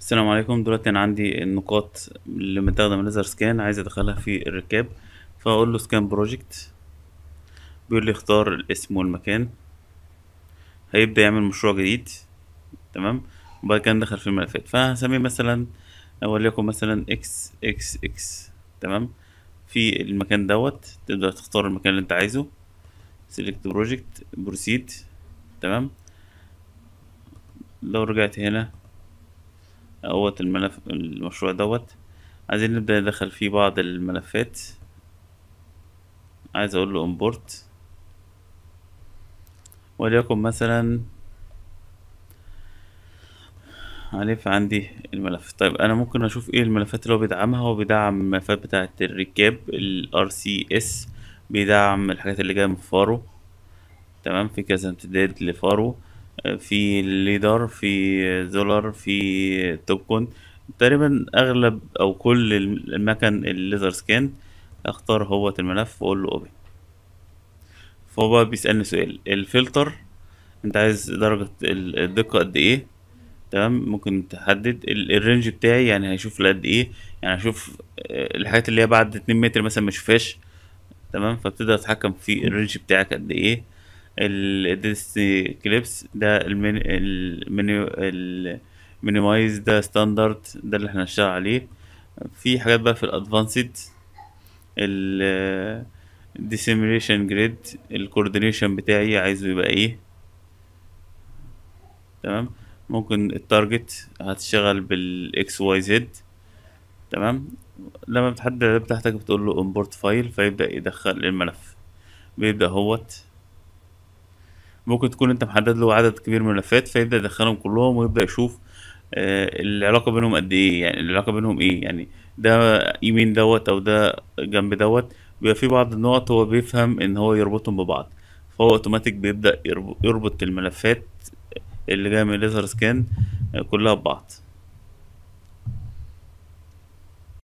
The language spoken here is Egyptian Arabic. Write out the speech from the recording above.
السلام عليكم دلوقتي انا عندي النقاط اللي متاخده من ليزر سكان عايز ادخلها في الركاب فاقول له سكان بروجكت بيقول لي اختار الاسم والمكان هيبدا يعمل مشروع جديد تمام وبعد كده ندخل في الملفات فهسميه مثلا وليكن مثلا اكس اكس اكس تمام في المكان دوت تبدا تختار المكان اللي انت عايزه سيلكت بروجكت بروسيد تمام لو رجعت هنا اهوت الملف المشروع دوت عايزين نبدأ ندخل فيه بعض الملفات عايز اقول له امبورت وليكن مثلا عارف عندي الملف طيب انا ممكن اشوف ايه الملفات اللي هو بيدعمها هو بيدعم الملفات بتاعه الركاب ال RCS بيدعم الحاجات اللي جايه من فارو تمام في كذا امتداد لفارو في ليدر في زولر في توبكون تقريبا اغلب او كل المكن الليزر سكان اختار هو الملف واقول له اوبن فهو بقى بيسألني سؤال الفلتر انت عايز درجة الدقة قد ايه تمام ممكن تحدد الرينج بتاعي يعني هيشوف لقد ايه يعني هشوف الحاجات اللي هي بعد اتنين متر مثلا مشوفهاش تمام فبتقدر تتحكم في الرينج بتاعك قد ايه الديس كليبس ده المين المينيو المينيمايز ده ستاندرد ده اللي احنا هنشتغل عليه في حاجات بقى في الادفانسد ال dissimulation جريد الكوردينيشن بتاعي عايزه يبقى ايه تمام ممكن التارجت هتشتغل بالاكس واي زد تمام لما بتحدد العدد بتاعتك بتقول له امبورت فايل فيبدأ يدخل الملف بيبدأ هوت ممكن تكون انت محدد له عدد كبير من الملفات فيبدأ يدخلهم كلهم ويبدأ يشوف آه العلاقة بينهم قد ايه يعني العلاقة بينهم ايه يعني ده يمين دوت او ده جنب دوت بيبقى في بعض النقط هو بيفهم ان هو يربطهم ببعض فهو اوتوماتيك بيبدأ يربط الملفات اللي جاية من ليزر سكان كلها ببعض